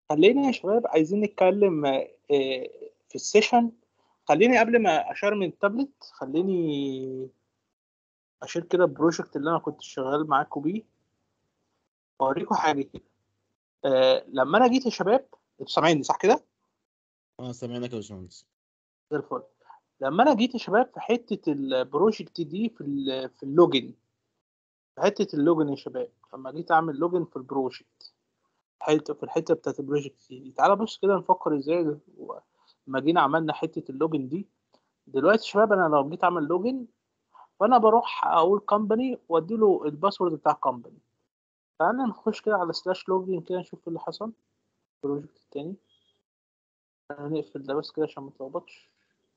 خلينا يا شباب عايزين نتكلم آه، في السيشن خليني قبل ما اشير من التابلت خليني اشير كده البروجكت اللي انا كنت شغال معاكم بيه اوريكم حاجه كده آه لما انا جيت يا شباب انتوا سامعيني صح كده اه سامعينك يا باشمهندس زي الفل لما انا جيت يا شباب في حته البروجكت دي في ال في اللوجن في حته اللوجن يا شباب لما جيت اعمل لوجن في البروجكت حته في الحته بتاعت البروجكت دي تعالى بص كده نفكر ازاي لما جينا عملنا حته اللوجن دي دلوقتي يا شباب انا لو جيت اعمل لوجن فانا بروح اقول كومباني وادي له الباسورد بتاع كومباني تعالى نخش كده على سلاش لوجن كده نشوف ايه اللي حصل البروجكت التاني هنقفل ده بس كده عشان ما تلخبطش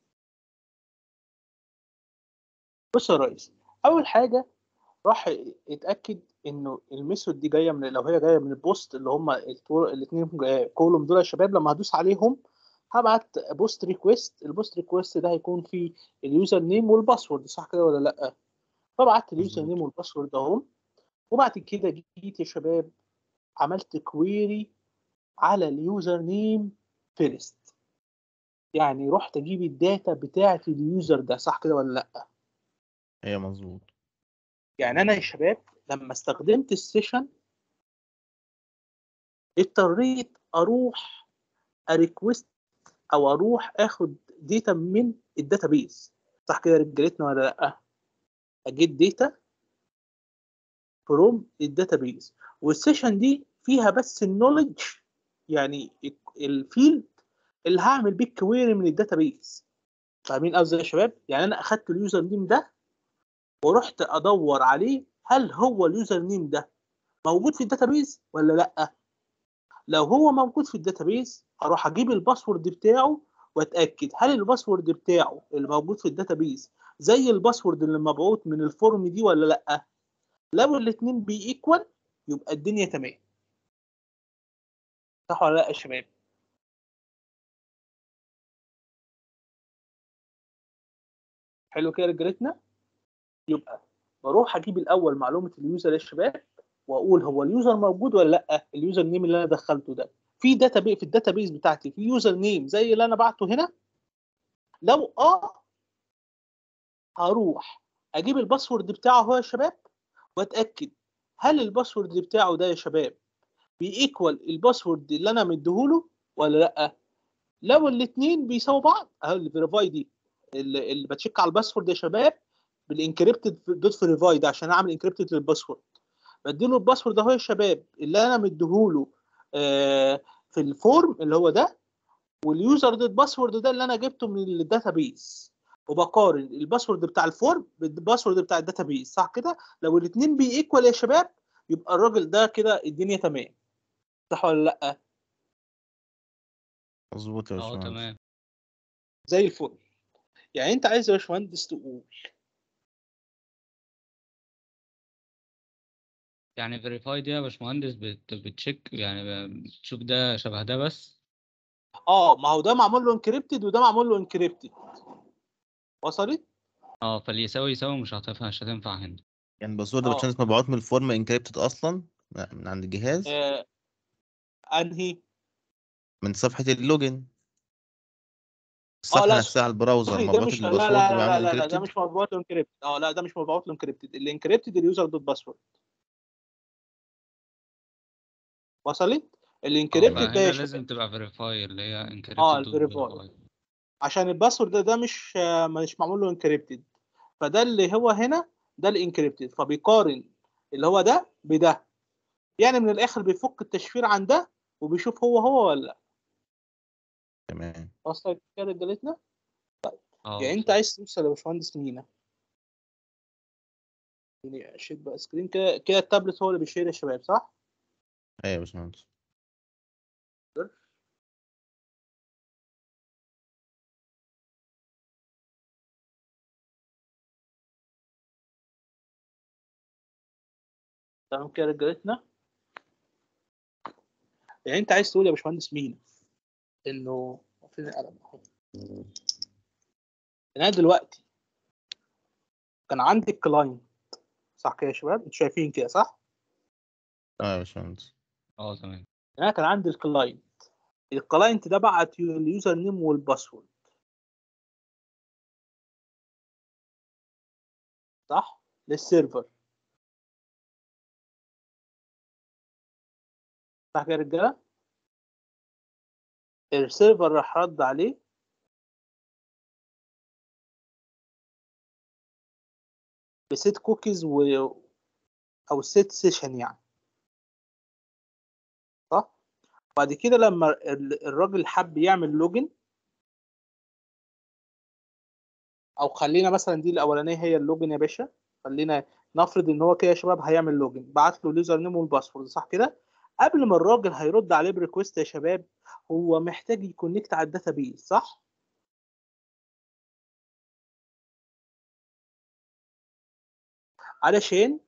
بص يا ريس اول حاجه راح يتاكد انه الميثود دي جايه من لو هي جايه من البوست اللي هم الاثنين كولوم دول يا شباب لما هدوس عليهم هبعت بوست ريكويست البوست ريكويست ده هيكون فيه اليوزر نيم والباسورد صح كده ولا لا فبعت اليوزر نيم والباسورد اهم وبعد كده جيت يا شباب عملت كويري على اليوزر نيم فيرست يعني رحت اجيب الداتا بتاعه اليوزر ده صح كده ولا لا ايه مظبوط يعني انا يا شباب لما استخدمت السيشن اضطريت اروح اريكوست او اروح اخد داتا من الداتابيز صح كده رجالتنا ولا لا اجيب داتا فروم الداتابيز والسيشن دي فيها بس النولج يعني الفيلد اللي هعمل بيه كويري من الداتابيز فاهمين قصدي يا شباب يعني انا اخدت اليوزر نيم ده ورحت ادور عليه هل هو اليوزر نيم ده موجود في الداتابيز ولا لا لو هو موجود في الداتابيز اروح اجيب الباسورد بتاعه واتاكد هل الباسورد بتاعه اللي موجود في الداتابيز زي الباسورد اللي مبعوث من الفورم دي ولا لا لو الاثنين بيكوال يبقى الدنيا تمام صح ولا لا يا شباب حلو كده رجالتنا يبقى بروح اجيب الاول معلومه اليوزر يا شباب واقول هو اليوزر موجود ولا لا اليوزر نيم اللي انا دخلته ده في داتا بي في الداتا بيز بتاعتي في يوزر نيم زي اللي انا بعته هنا لو اه هروح اجيب الباسورد بتاعه هو يا شباب واتاكد هل الباسورد بتاعه ده يا شباب بيكوال الباسورد اللي انا مديهوله ولا لا لو الاثنين بيساووا بعض اهو الفيريفاي دي اللي, اللي بتشيك على الباسورد يا شباب بالانكريبتد دوت فيريفاي ده عشان اعمل انكريبتد للباسورد بديله الباسورد اهو يا شباب اللي انا مديهوله آه في الفورم اللي هو ده واليوزر دوت باسورد ده اللي انا جبته من الداتابيز وبقارن الباسورد بتاع الفورم بالباسورد بتاع الداتابيز صح كده لو الاثنين بيكوال يا شباب يبقى الراجل ده كده الدنيا تمام صح ولا لا مظبوط يا اه باشمهندس تمام زي الفل يعني انت عايز يا باشمهندس تقول يعني فيريفاي دي يا باشمهندس بت- بتشيك يعني بتشوف ده شبه ده بس اه ما هو ده معمول له انكريبتد وده معمول له انكريبتد وصلت اه فاللي يساوي يساوي مش هتنفع مش هتنفع هنا يعني الباسورد يا اه. باشمهندس مبعوث من الفورم انكريبتد اصلا من عند الجهاز آه انهي من صفحه اللوجن اه الصفحه لا نفسها على البراوزر سوري ده مبعوث مش لا الباسورد لا لا وعامل لا لا, لا ده انكريبتد مش مبعوث له انكريبتد اه لا ده مش مبعوث له انكريبتد الانكريبتد اليوزر دوت باسورد وصلت اه الانكريبتد ده فهنا يا لازم شباب تبقى فيريفاي اللي هي اه انكريبتد دوت الفيريفاي فيريفاي عشان الباسورد ده, ده مش آه، مش معمول له انكريبتد فده اللي هو هنا ده الانكريبتد فبيقارن اللي هو ده بده يعني من الاخر بيفك التشفير عن ده وبيشوف هو هو ولا لا تمام وصلت كده رجالتنا اه يعني انت وصل. عايز توصل يا باشمهندس مينا يعني شيت بقى سكرين كده كده التابلت هو اللي بيشير يا شباب صح؟ ايوه يا باشمهندس تمام كده رجالتنا يعني انت عايز تقول يا باشمهندس مينا انه فين القلم اهو ان انا دلوقتي كان عندي الكلاينت صح كده يا شباب انتوا شايفين كده صح؟ اه يا باشمهندس اه تمام يعني انا كان عندي الكلاينت الكلاينت ده بعت اليوزر نيم والباسورد صح للسيرفر صح كده يا رجاله السيرفر راح رد عليه بسيت كوكيز و او سيت سيشن يعني صح بعد كده لما ال- الراجل حب يعمل لوجن او خلينا مثلا دي الاولانيه هي اللوجن يا باشا خلينا نفرض ان هو كده يا شباب هيعمل لوجن بعت له اليوزر نيم والباسورد صح كده قبل ما الراجل هيرد عليه بريكوست يا شباب هو محتاج يكونكت على الداتابيز صح علشان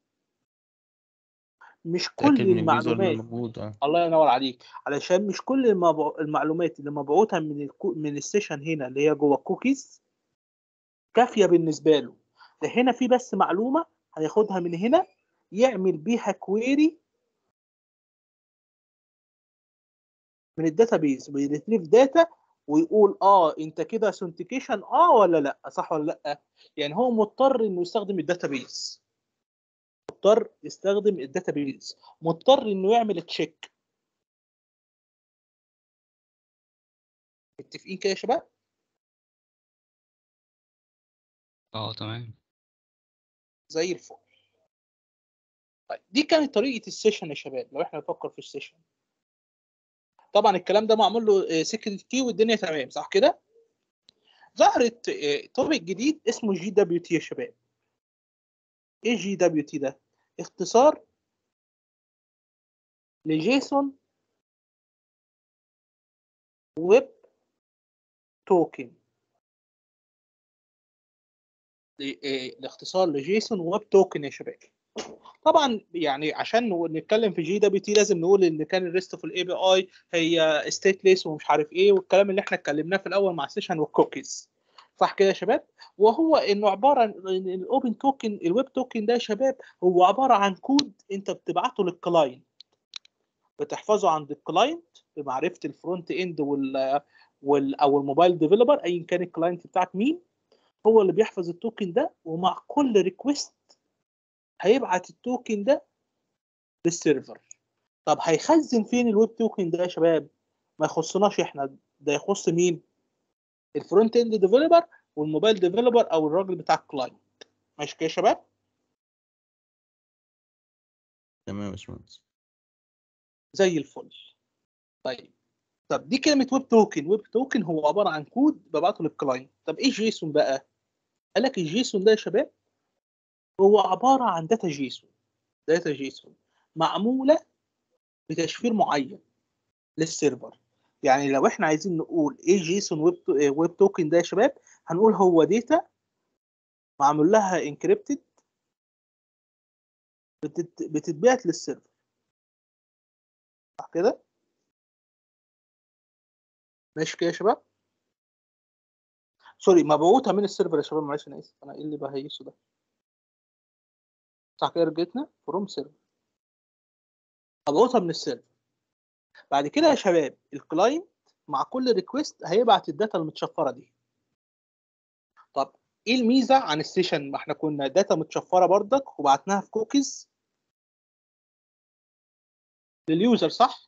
مش تأكد كل من اليوزر اللي المعلومات موجود اه الله ينور عليك علشان مش كل المبع... المعلومات اللي مبعوثه من الكو... من السيشن هنا اللي هي جوه الكوكيز كافيه بالنسبه له ده هنا في بس معلومه هياخدها من هنا يعمل بيها كويري من الداتابيز ويريتريف داتا ويقول اه انت كده اثنتيكيشن اه ولا لا صح ولا لا يعني هو مضطر انه يستخدم الداتابيز مضطر يستخدم الداتابيز مضطر انه يعمل تشيك متفقين كده يا شباب اه تمام زي الفل طيب دي كانت طريقه السيشن يا شباب لو احنا نفكر في السيشن طبعا الكلام ده معمول له سيكريت كي والدنيا تمام صح كده ظهرت توبيك جديد اسمه جي دبليو تي يا شباب ايه جي دبليو تي ده اختصار لجيسون ويب توكن الاختصار لجيسون ويب توكن يا شباب طبعا يعني عشان نقول- نتكلم في جي دبليو تي لازم نقول ان كان الريست في الاي بي اي هي ستيتليس ومش عارف ايه والكلام اللي احنا اتكلمناه في الاول مع السيشن والكوكيز صح كده يا شباب وهو انه عباره عن الاوبن توكن الويب توكن ده يا شباب هو عباره عن كود انت بتبعته للكلاينت بتحفظه عند الكلاينت بمعرفه الفرونت اند وال وال او الموبايل ديفلوبر ايا كان الكلاينت بتاعك مين هو اللي بيحفظ التوكن ده ومع كل ريكوست هيبعت التوكن ده للسيرفر طب هيخزن فين الويب توكن ده يا شباب ما يخصناش احنا ده يخص مين الفرونت اند ديفلوبر والموبايل ديفلوبر او الراجل بتاع الكلاينت ماشي كده يا شباب تمام يا باشمهندس زي الفل طيب طب دي كلمه ويب توكن ويب توكن هو عباره عن كود ببعته للكلاينت طب ايه جيسون بقى قال لك الجيسون ده يا شباب هو عباره عن داتا جيسون داتا جيسون معموله بتشفير معين للسيرفر يعني لو احنا عايزين نقول ايه جيسون ويب تو- ويب توكن ده يا شباب هنقول هو داتا معمول لها انكريبتد بتتبعت للسيرفر صح كده ماشي كده يا شباب سوري مبعوثه من السيرفر يا شباب معلش انا اسف انا ايه اللي بهيسه ده صح كده رجعتنا فروم سيرفر مبعوثه من السيرفر بعد كده يا شباب الكلاينت مع كل ريكويست هيبعت الداتا المتشفره دي طب ايه الميزه عن السيشن ما احنا كنا داتا متشفره بردك وبعتناها في كوكيز لليوزر صح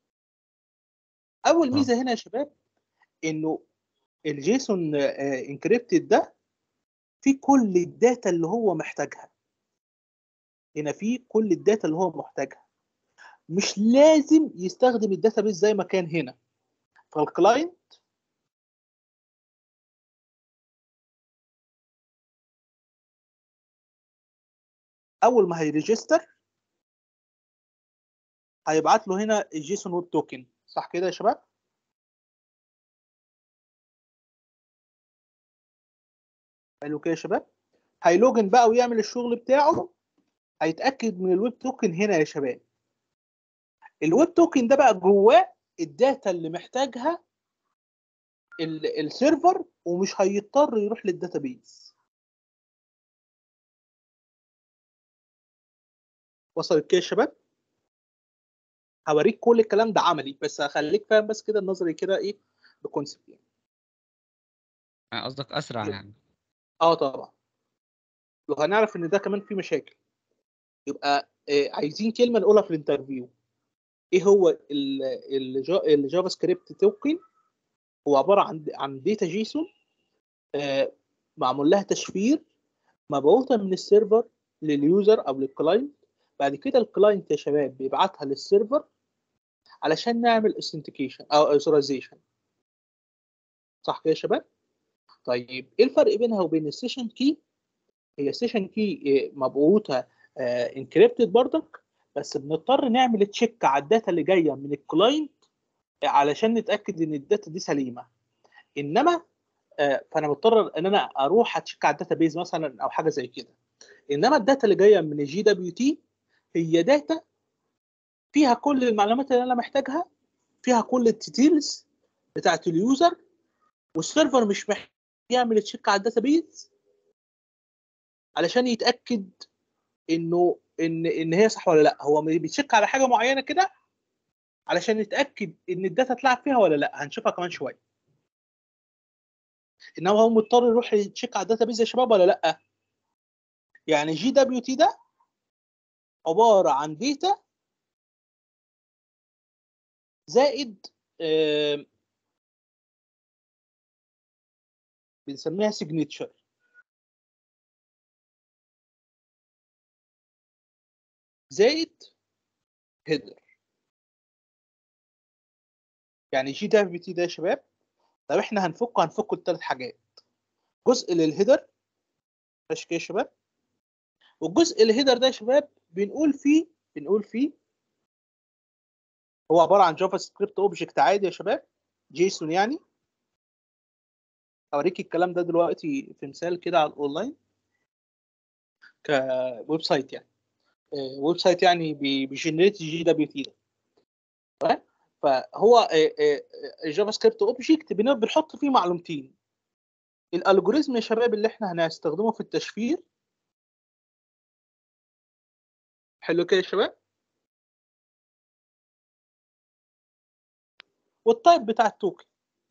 اول آه. ميزه هنا يا شباب انه الجيسون انكريبتد ده في كل الداتا اللي هو محتاجها هنا في كل الداتا اللي هو محتاجها مش لازم يستخدم الداتابيس زي ما كان هنا فالكلاينت اول ما هيريجستر هيبعت له هنا الجيسون ويب توكن صح كده يا شباب حلو كده يا شباب هيلوجن بقى ويعمل الشغل بتاعه هيتاكد من الويب توكن هنا يا شباب الويب توكن ده بقى جواه الداتا اللي محتاجها ال- السيرفر ومش هيضطر يروح للداتابيز وصلت كده يا شباب هوريك كل الكلام ده عملي بس هخليك فاهم بس كده النظري كده ايه بكونسبت يعني يعني قصدك اسرع يعني اه طبعا لو هنعرف ان ده كمان فيه مشاكل يبقى آه عايزين كلمه نقولها في الانترفيو ايه هو ال- الجا- الجافا سكريبت توكن هو عباره عن عن داتا جيسون آه معمول لها تشفير مبعوثه من السيرفر لليوزر او للكلاينت بعد كده الكلاينت يا شباب بيبعتها للسيرفر علشان نعمل authentication او authorization صح كده يا شباب طيب ايه الفرق بينها وبين السيشن كي هي السيشن كي مبعوثه انكريبتد برضك بس بنضطر نعمل تشيك على الداتا اللي جايه من الكلاينت علشان نتاكد ان الداتا دي سليمه انما آه، فانا مضطر ان انا اروح اتشيك على الداتا بيز مثلا او حاجه زي كده انما الداتا اللي جايه من الجي دبليو تي هي داتا فيها كل المعلومات اللي انا محتاجها فيها كل الديتيلز بتاعت اليوزر والسيرفر مش محتاج يعمل تشيك على الداتا بيز علشان يتاكد انه ان ان هي صح ولا لا هو بيتشيك على حاجه معينه كده علشان يتاكد ان الداتا اتلعب فيها ولا لا هنشوفها كمان شويه انما هو مضطر يروح يتشيك على الداتا بيز يا شباب ولا لا يعني جي دبليو تي ده عباره عن داتا زائد آم، بنسميها سيجنتشر زائد هيدر يعني جي دبليو تي ده يا شباب طب احنا هنفكه هنفكه لثلاث حاجات جزء للهيدر ماشي كده يا شباب والجزء الهيدر ده يا شباب بنقول فيه بنقول فيه هو عباره عن جافا سكريبت اوبجكت عادي يا شباب جيسون يعني اوريك الكلام ده دلوقتي في مثال كده على الاونلاين كويب سايت يعني آه، ويب سايت يعني بي- بيجنريت جي دبليو تي ده تمام فهو آه، آه، آه، الجافا سكريبت اوبجكت بن- بنحط فيه معلومتين الالجوريزم يا شباب اللي احنا هنستخدمه في التشفير حلو كده يا شباب والتايب بتاع التوكن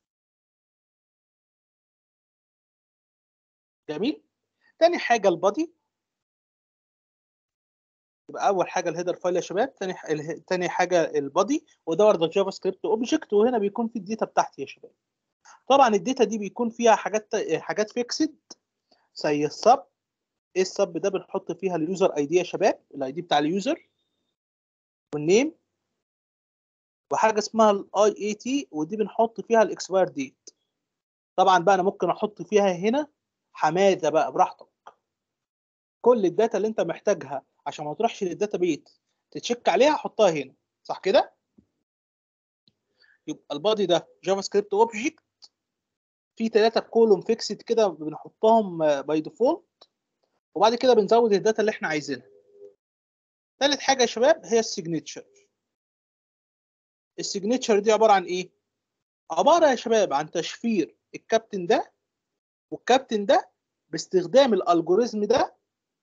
جميل تاني حاجه البادي يبقى اول حاجه الهيدر فايل يا شباب تاني ح- اله- تاني حاجه البادي وده برضه جافا سكريبت اوبجكت وهنا بيكون في الداتا بتاعتي يا شباب طبعا الداتا دي بيكون فيها حاجات حاجات فيكسد زي السب ايه السب ده بنحط فيها اليوزر اي دي يا شباب الاي دي بتاع اليوزر والنيم وحاجه اسمها الاي اي تي ودي بنحط فيها الاكسباير ديت طبعا بقى انا ممكن احط فيها هنا حماده بقى براحتك كل الداتا اللي انت محتاجها عشان ما تروحش للداتا بيت تتشيك عليها حطها هنا صح كده يبقى البادي ده جافا سكريبت اوبجكت في ثلاثه كولوم فيكسد كده بنحطهم باي ديفولت وبعد كده بنزود الداتا اللي احنا عايزينها ثالث حاجه يا شباب هي السيجنتشر السيجنتشر دي عباره عن ايه عباره يا شباب عن تشفير الكابتن ده والكابتن ده باستخدام الالجوريزم ده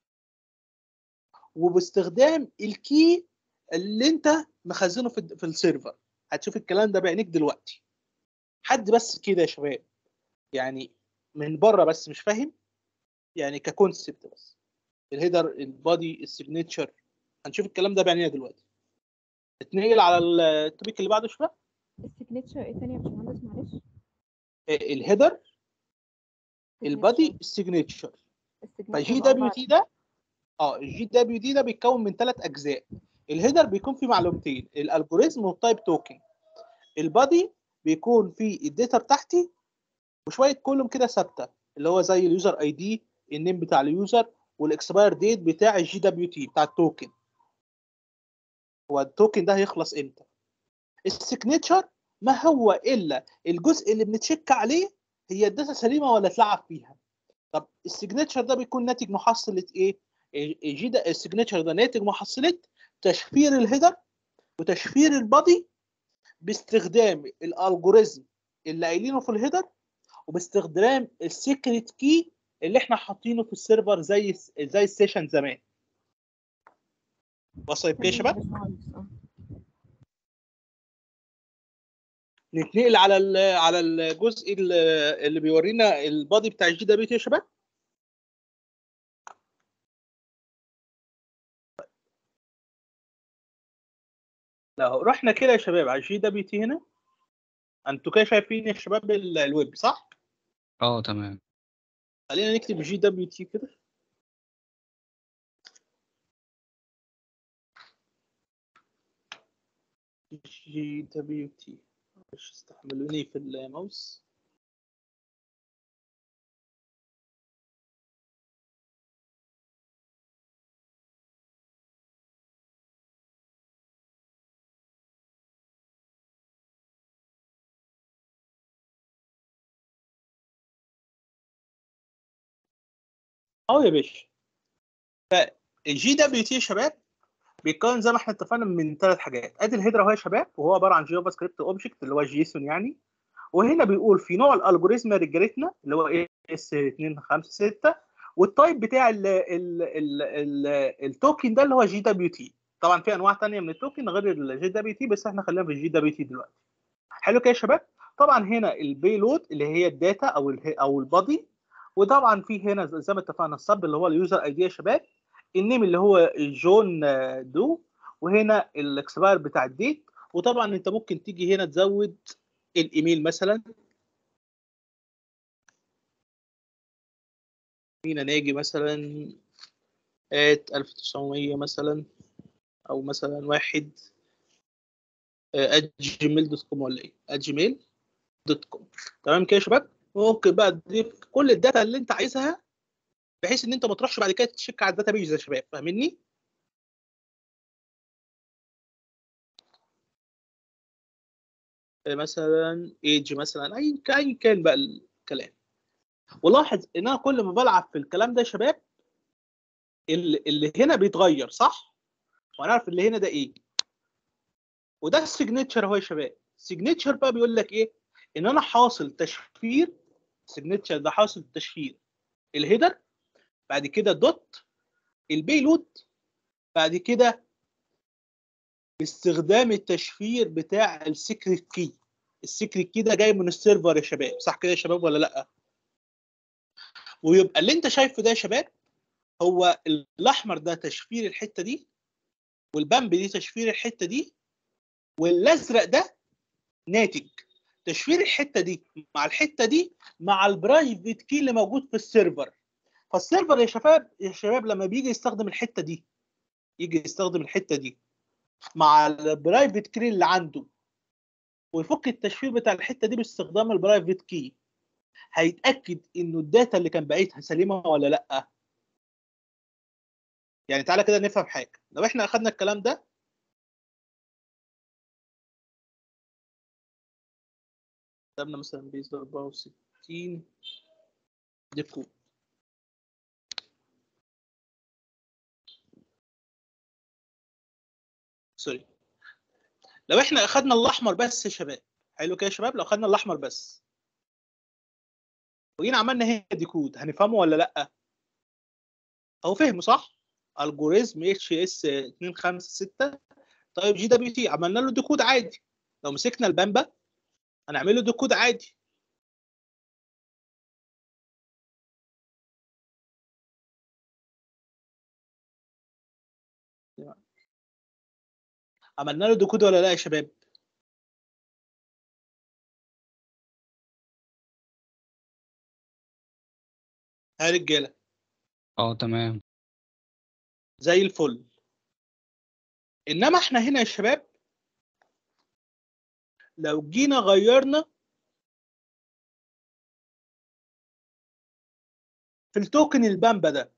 وباستخدام الكي اللي انت مخزنه في في السيرفر هتشوف الكلام ده بعينيك دلوقتي حد بس كده يا شباب يعني من بره بس مش فاهم يعني ككونسبت بس الهيدر البادي السيجنتشر هنشوف الكلام ده بعينينا دلوقتي نتنقل على التوبيك اللي بعده شويه السيجنتشر ايه تاني يا باشمهندس معلش الهيدر البادي السيجنتشر فجي السيجنتشر دبليو تي ده اه الجي دبليو تي ده بيتكون من ثلاث اجزاء الهيدر بيكون فيه معلومتين الالجوريزم والتايب توكن البادي بيكون فيه الداتا بتاعتي وشويه كولوم كده ثابته اللي هو زي اليوزر اي دي النيم بتاع اليوزر والاكسباير ديت بتاع الجي دبليو تي بتاع التوكن هو التوكن ده هيخلص امتى السيجنتشر ما هو الا الجزء اللي بنتشيك عليه هي الداتا سليمه ولا اتلعب فيها طب السيجنتشر ده بيكون ناتج محصله ايه الجي ده السيجنتشر ده ناتج محصله تشفير الهيدر وتشفير البادي باستخدام الالجوريزم اللي قايلينه في الهيدر وباستخدام السيكريت كي اللي احنا حاطينه في السيرفر زي زي السيشن زمان وصلت كده يا شباب نتنقل على ال- على الجزء ال- اللي بيورينا البادي بتاع الجي دبليو تي يا شباب لو رحنا كده يا شباب على الجي دبليو تي هنا انتوا كده شايفين يا شباب ال- الويب صح؟ اه تمام خلينا نكتب جي دبليو تي كده جي دبليو تي معلش استحملوني في الماوس اهو يا باشا فالجي دبليو تي يا شباب بيتكون زي ما احنا اتفقنا من ثلاث حاجات ادي الهيدرا اهو يا شباب وهو عباره عن جافا سكريبت اوبجكت اللي هو جيسون يعني وهنا بيقول في نوع الالجوريزم يا رجالتنا اللي هو ايه اس 256 والتايب بتاع ال ال ال ال التوكن ده اللي هو جي دبليو تي طبعا في انواع ثانيه من التوكن غير الجي دبليو تي بس احنا خلينا في الجي دبليو تي دلوقتي حلو كده يا شباب طبعا هنا البيلود اللي هي الداتا او ال او البادي وطبعا في هنا زي ما اتفقنا السب اللي هو اليوزر اي دي يا شباب النيم اللي هو جون آه، دو وهنا الاكسباير بتاع الديت وطبعا انت ممكن تيجي هنا تزود الايميل مثلا فينا ناجي مثلا ات 1900 مثلا او مثلا واحد ات جيميل دوت كوم ولا ايه ات جيميل دوت كوم تمام كده يا شباب ممكن بقى تضيف كل الداتا اللي انت عايزها بحيث ان انت ما تروحش بعد كده تشيك على الداتا بيج يا شباب فاهمني مثلا ايج مثلا اي اي كان بقى الكلام ولاحظ ان انا كل ما بلعب في الكلام ده يا شباب اللي, اللي هنا بيتغير صح وانا عارف اللي هنا ده ايه وده السيجنتشر اهو يا شباب السيجنتشر بقى بيقول لك ايه ان انا حاصل تشفير السيجنتشر ده حاصل تشفير الهيدر بعد كده دوت البيلود بعد كده باستخدام التشفير بتاع السيكريت كي السيكريت كي ده جاي من السيرفر يا شباب صح كده يا شباب ولا لا ويبقى اللي انت شايفه ده يا شباب هو الاحمر ده تشفير الحته دي والبامب دي تشفير الحته دي والازرق ده ناتج تشفير الحته دي مع الحته دي مع البرايفت كي اللي موجود في السيرفر فالسيرفر يا شباب يا شباب لما بيجي يستخدم الحته دي يجي يستخدم الحته دي مع البرايفت كي اللي عنده ويفك التشفير بتاع الحته دي باستخدام البرايفت كي هيتاكد انه الداتا اللي كان باعتها سليمه ولا لا يعني تعالى كده نفهم حاجه لو احنا اخدنا الكلام ده كتبنا مثلا بيز 64 ديكو سوري لو احنا اخدنا الاحمر بس يا شباب حلو كده يا شباب لو اخدنا الاحمر بس وجينا عملنا هنا ديكود هنفهمه ولا لا هو فهمه صح الجوريزم اتش اس 256 طيب جي دبليو تي عملنا له ديكود عادي لو مسكنا البامبا هنعمل له ديكود عادي عملنا له ديكود ولا لا يا شباب ها يا رجاله اه تمام زي الفل انما احنا هنا يا شباب لو جينا غيرنا في التوكن البامبا ده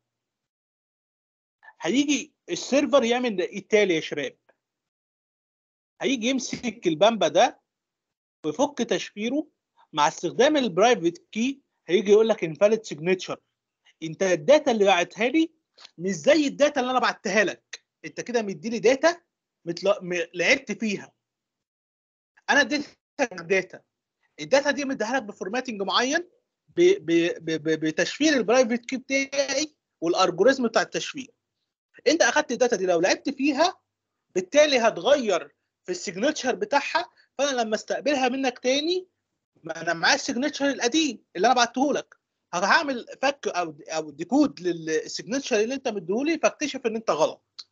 هيجي السيرفر يعمل ايه التالي يا شباب هيجي يمسك البامبا ده ويفك تشفيره مع استخدام البرايفت كي هيجي يقول لك انفاليد سيجنتشر انت الداتا اللي بعتها لي مش زي الداتا اللي انا بعتها لك انت كده مديني داتا متل... م... لعبت فيها انا اديتك داتا الداتا دي مديها لك بفورماتنج معين ب... ب... ب... ب... بتشفير البرايفت كي بتاعي والالجوريزم بتاع التشفير انت اخدت الداتا دي لو لعبت فيها بالتالي هتغير في السيجنتشر بتاعها فانا لما استقبلها منك تاني ما انا معايا السيجنتشر القديم اللي انا بعته لك هعمل فك او او ديكود للسيجنتشر اللي انت مديهولي فاكتشف ان انت غلط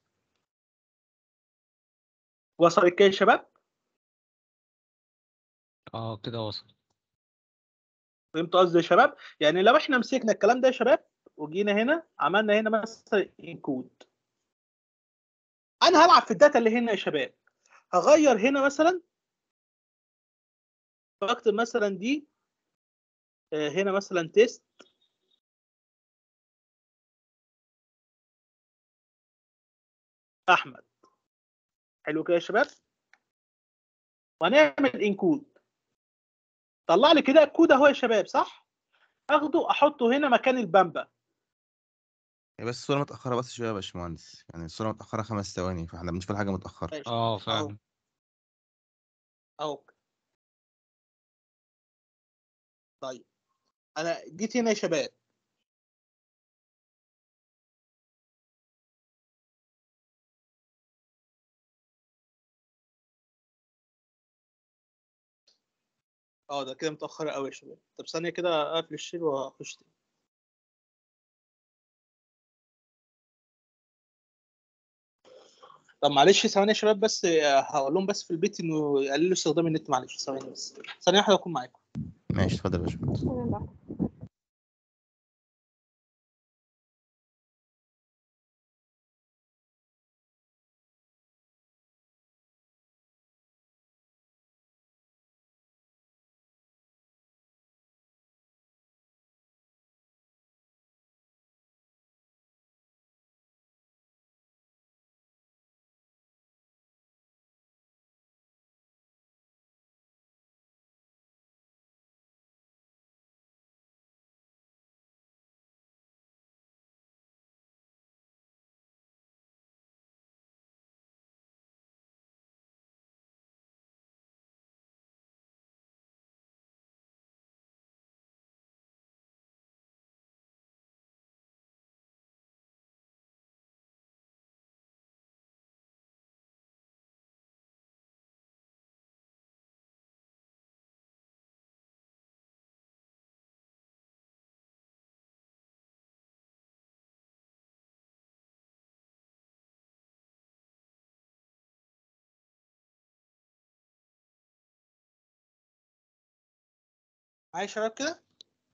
وصل كده يا شباب اه كده وصل فهمتوا قصدي يا شباب يعني لو احنا مسكنا الكلام ده يا شباب وجينا هنا عملنا هنا مثلا انكود انا هلعب في الداتا اللي هنا يا شباب هغير هنا مثلا بكتب مثلا دي آه، هنا مثلا تيست احمد حلو كده يا شباب وهنعمل انكود طلع لي كده الكود اهو يا شباب صح اخده احطه هنا مكان البامبا هي بس الصورة متأخرة بس شوية يا باشمهندس يعني الصورة متأخرة خمس ثواني فاحنا بنشوف الحاجة متأخرة ماشي اه اهو فعلا اهو طيب انا جيت هنا يا شباب اه ده كده متأخر قوي يا شباب طب ثانية كده اقفل الشير واخش تاني طب معلش ثواني يا شباب بس آه، هقول لهم بس في البيت انه يقللوا استخدام النت معلش ثواني بس ثانية واحدة اكون معاكم ماشي اتفضل يا باشمهندس تمام براحتك معايا يا شباب كده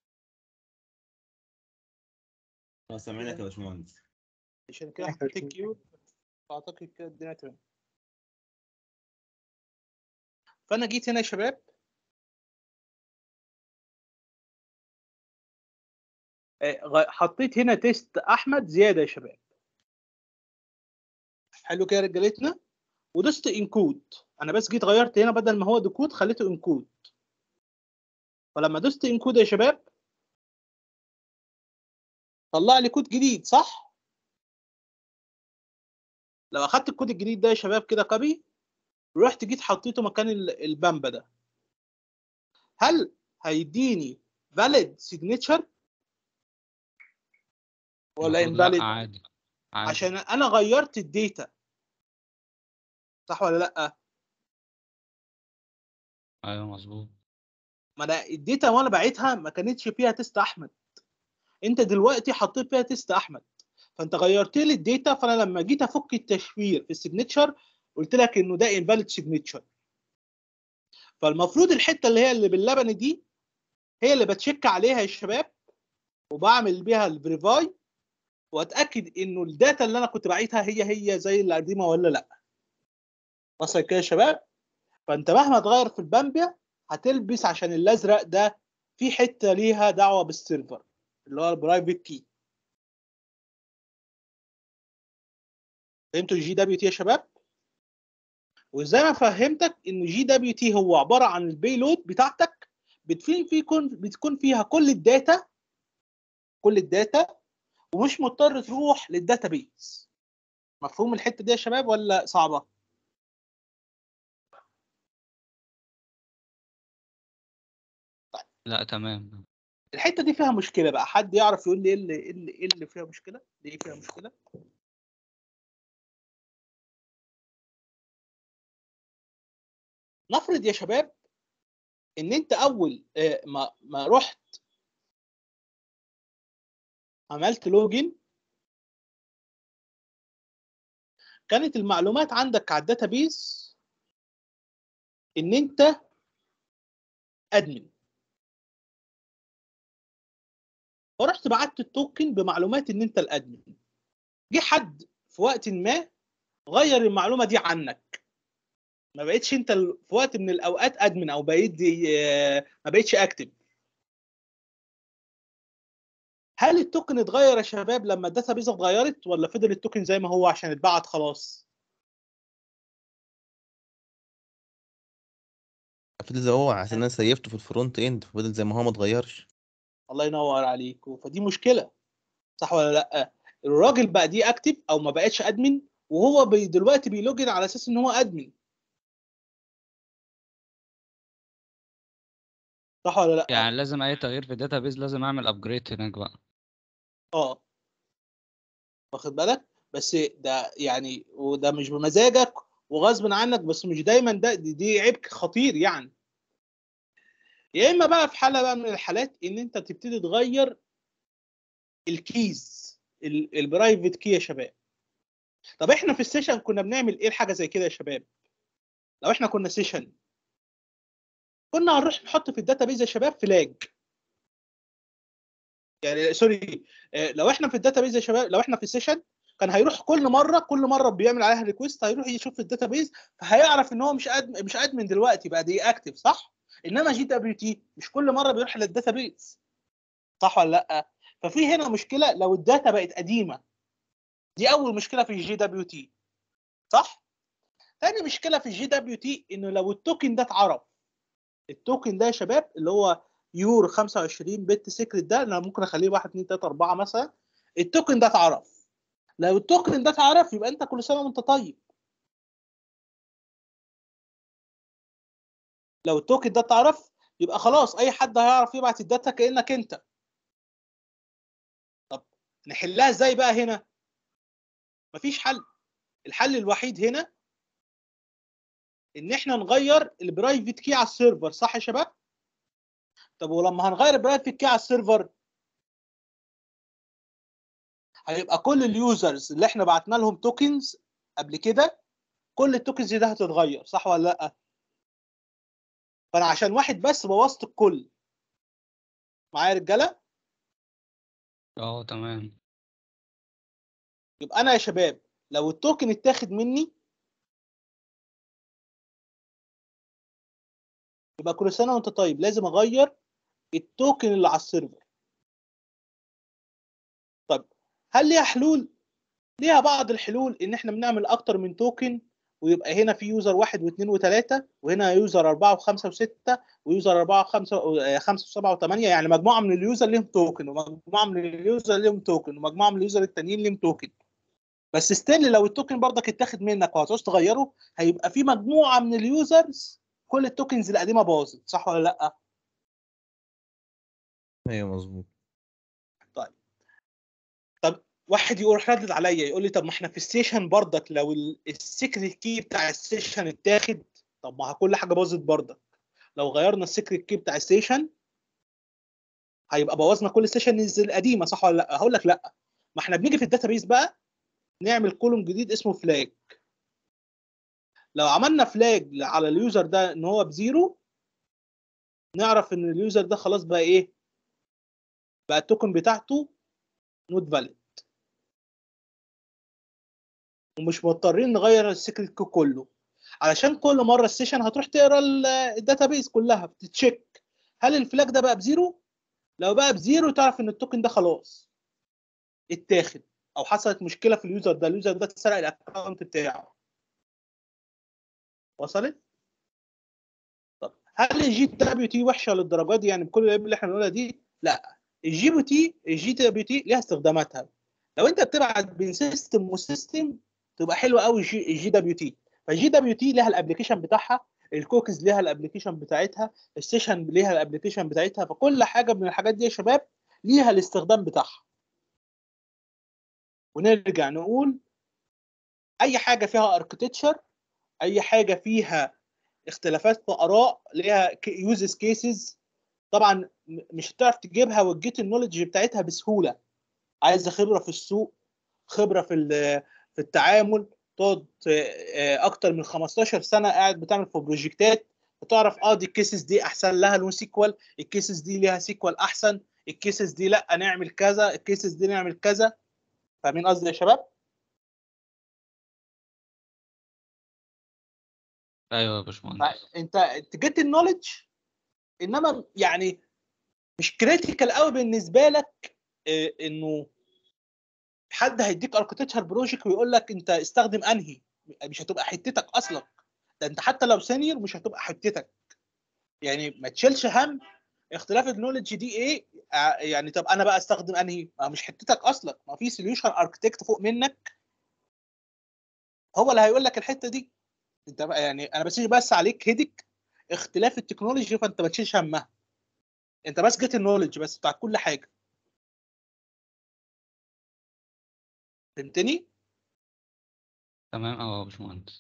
اه سامعينك يا باشمهندس عشان كده حطيت كيو اعتقد كده الدنيا تمام فانا جيت هنا يا شباب آه، غ- حطيت هنا تيست احمد زياده يا شباب حلو كده يا رجالتنا ودوست انكود انا بس جيت غيرت هنا بدل ما هو ديكود خليته انكود فلما دوست انكود يا شباب طلع لي كود جديد صح لو اخدت الكود الجديد ده يا شباب كده كوبي رحت جيت حطيته مكان ال- البامبا ده هل هيديني valid signature ولا المفروض لا invalid عادي عادي عشان انا غيرت الداتا صح ولا لا ايوه مظبوط ما انا الداتا وانا باعتها ما كانتش فيها تيست احمد انت دلوقتي حطيت فيها تيست احمد فانت غيرت لي الداتا فانا لما جيت افك التشفير في السيجنتشر قلت لك انه ده invalid signature فالمفروض الحته اللي هي اللي باللبن دي هي اللي بتشيك عليها يا شباب وبعمل بيها الفيريفاي واتاكد انه الداتا اللي انا كنت باعتها هي هي زي اللي قديمه ولا لا وصل كده يا شباب فانت مهما تغير في البامبيا هتلبس عشان الازرق ده في حته ليها دعوه بالسيرفر اللي هو البرايفت كي فهمتوا الجي دبليو تي يا شباب وزي ما فهمتك ان جي دبليو تي هو عباره عن البيلود بتاعتك بتكون في كون بتكون فيها كل الداتا كل الداتا ومش مضطر تروح للداتابيز مفهوم الحته دي يا شباب ولا صعبه لا تمام الحته دي فيها مشكله بقى حد يعرف يقول لي ايه اللي ايه اللي, إيه اللي فيها مشكله ليه فيها مشكله نفرض يا شباب ان انت اول آه، ما ما رحت عملت لوجن كانت المعلومات عندك على الداتابيز ان انت ادمن ورحت بعت التوكن بمعلومات ان انت الادمن جه حد في وقت ما غير المعلومه دي عنك ما بقتش انت ال- في وقت من الاوقات ادمن او بقيت دي آه، ما بقتش اكتف هل التوكن اتغير يا شباب لما الداتا بيز اتغيرت ولا فضل التوكن زي ما هو عشان اتبعت خلاص فضل زي ما هو عشان انا سيفته في الفرونت اند فضل زي ما هو ما اتغيرش الله ينور عليك فدي مشكله صح ولا لا الراجل بقى دي اكتف او ما بقتش ادمن وهو بي دلوقتي بيلوجن على اساس ان هو ادمن صح ولا لا يعني لازم اي تغيير في الداتابيز لازم اعمل ابجريد هناك بقى اه واخد بالك بس ده يعني وده مش بمزاجك وغصب عنك بس مش دايما ده دي, دي عيب خطير يعني يا اما بقى في حاله بقى من الحالات ان انت تبتدي تغير الكيز ال- البرايفت كي يا شباب طب احنا في السيشن كنا بنعمل ايه الحاجه زي كده يا شباب لو احنا كنا سيشن كنا هنروح نحط في الداتابيز يا شباب فلاج يعني سوري آه، لو احنا في الداتابيز يا شباب لو احنا في السيشن كان هيروح كل مره كل مره بيعمل عليها ريكويست هيروح يشوف في الداتابيز فهيعرف ان هو مش أدم مش ادمن دلوقتي بقى دي اكتف صح انما جي دبليو تي مش كل مره بيروح للداتابيز صح ولا لا ففي هنا مشكله لو الداتا بقت قديمه دي اول مشكله في الجي دبليو تي صح تاني مشكله في الجي دبليو تي انه لو التوكن ده اتعرف التوكن ده يا شباب اللي هو يور 25 بت سيكريت ده انا ممكن اخليه 1 2 3 4 مثلا التوكن ده اتعرف لو التوكن ده اتعرف يبقى انت كل سنه وانت طيب لو التوكن ده اتعرف يبقى خلاص اي حد هيعرف يبعت الداتا كانك انت طب نحلها ازاي بقى هنا مفيش حل الحل الوحيد هنا ان احنا نغير البرايفت كي على السيرفر صح يا شباب طب ولما هنغير البرايفت كي على السيرفر هيبقى كل اليوزرز اللي احنا بعتنا لهم توكنز قبل كده كل التوكنز دي هتتغير صح ولا لا فانا عشان واحد بس بوظت الكل معايا يا رجاله اه تمام يبقى انا يا شباب لو التوكن اتاخد مني يبقى كل سنه وانت طيب لازم اغير التوكن اللي على السيرفر طب هل ليها حلول ليها بعض الحلول ان احنا بنعمل اكتر من توكن ويبقى هنا في يوزر واحد واثنين وثلاثة وهنا يوزر أربعة وخمسة وستة ويوزر أربعة وخمسة و- خمسة وسبعة وثمانية يعني مجموعة من اليوزر ليهم توكن ومجموعة من اليوزر ليهم توكن ومجموعة من اليوزر التانيين ليهم توكن بس ستيل لو التوكن برضك اتاخد منك وهتعوز تغيره هيبقى في مجموعة من اليوزرز كل التوكنز القديمة باظت صح ولا لأ؟ ايوه مظبوط واحد يروح ردد عليا يقول لي طب ما احنا في السيشن برضك لو ال- السيكريت كي بتاع السيشن اتاخد طب ما كل حاجه باظت برضك لو غيرنا السيكريت كي بتاع السيشن هيبقى بوظنا كل السيشنز القديمه صح ولا لا هقول لك لا ما احنا بنيجي في الداتابيس بقى نعمل كولوم جديد اسمه فلاج لو عملنا فلاج على اليوزر ده ان هو بزيرو نعرف ان اليوزر ده خلاص بقى ايه بقى التوكن بتاعته نوت فاليد ومش مضطرين نغير السيكريت كي كله علشان كل مره السيشن هتروح تقرا ال- الداتابيس كلها بتتشيك هل الفلاج ده بقى بزيرو لو بقى بزيرو تعرف ان التوكن ده خلاص اتاخد او حصلت مشكله في اليوزر ده اليوزر ده اتسرق الاكونت بتاعه وصلت طب هل الجي دبليو تي وحشه للدرجه دي يعني بكل العيوب اللي احنا بنقولها دي لا الجي بي تي الجي دبليو تي ليها استخداماتها لو انت بتبعت بين سيستم وسيستم تبقى حلوه قوي الجي الجي دبليو تي فالجي دبليو تي ليها الابلكيشن بتاعها الكوكيز ليها الابلكيشن بتاعتها السيشن ليها الابلكيشن بتاعتها فكل حاجه من الحاجات دي يا شباب ليها الاستخدام بتاعها ونرجع نقول اي حاجه فيها اركتكتشر اي حاجه فيها اختلافات في اراء ليها يوزز كيسز طبعا م- مش هتعرف تجيبها وتجيت النولج بتاعتها بسهوله عايزه خبره في السوق خبره في ال- في التعامل تقعد آه، اكتر من 15 سنه قاعد بتعمل في بروجكتات وتعرف اه دي الكيسز دي احسن لها نو سيكوال الكيسز دي ليها سيكوال احسن الكيسز دي لا نعمل كذا الكيسز دي نعمل كذا فاهمين قصدي يا شباب ايوه يا باشمهندس انت انت جيت النولج انما يعني مش كريتيكال قوي بالنسبه لك آه، انه حد هيديك اركتشر بروجكت ويقول لك انت استخدم انهي مش هتبقى حتتك اصلا ده انت حتى لو سينيور مش هتبقى حتتك يعني ما تشيلش هم اختلاف النولج دي ايه آه، يعني طب انا بقى استخدم انهي ما مش حتتك اصلا ما في سوليوشن اركتكت فوق منك هو اللي هيقول لك الحته دي انت بقى يعني انا بسيب بس عليك هيدك اختلاف التكنولوجي فانت ما تشيلش همها انت بس جيت النولج بس بتاع كل حاجه فهمتني؟ تمام اه يا باشمهندس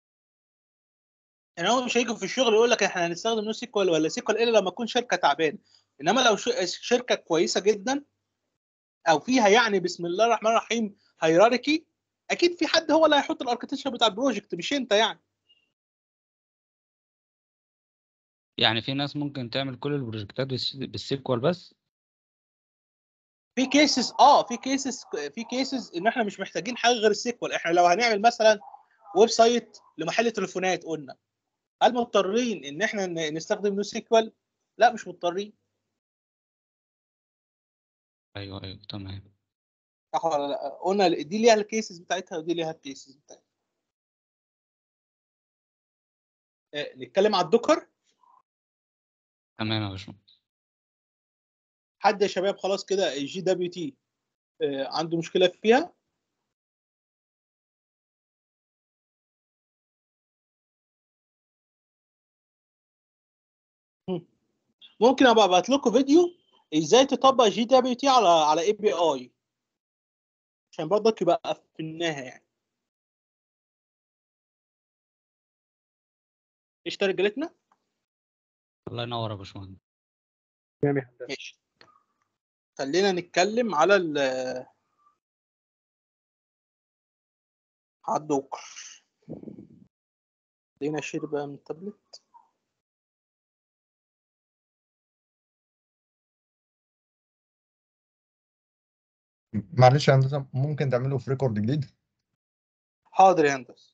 يعني هو مش هيجي في الشغل يقول لك احنا هنستخدم نو سيكوال ولا سيكوال الا لما تكون شركه تعبانه انما لو ش- شركه كويسه جدا او فيها يعني بسم الله الرحمن الرحيم هيراركي اكيد في حد هو اللي هيحط الاركتشر بتاع البروجكت مش انت يعني يعني في ناس ممكن تعمل كل البروجكتات بالس- بالسيكوال بس في كيسز اه في كيسز في كيسز ان احنا مش محتاجين حاجه غير السيكوال احنا لو هنعمل مثلا ويب سايت لمحل تليفونات قلنا هل مضطرين ان احنا ن- نستخدم نو سيكوال لا مش مضطرين ايوه ايوه تمام صح ولا لا قلنا دي ليها الكيسز بتاعتها ودي ليها الكيسز بتاعتها آه، نتكلم على الدوكر تمام يا باشمهندس حد يا شباب خلاص كده الجي دبليو تي عنده مشكله فيها مم. ممكن ابقى ابعت لكم فيديو ازاي تطبق جي دبليو تي على على اي بي اي عشان برضك يبقى قفلناها يعني ايش رجالتنا الله ينور يا باشمهندس ماشي خلينا نتكلم على ال على الدوكر خلينا شير بقى من التابلت معلش يا هندسه ممكن تعمله في ريكورد جديد حاضر يا هندسه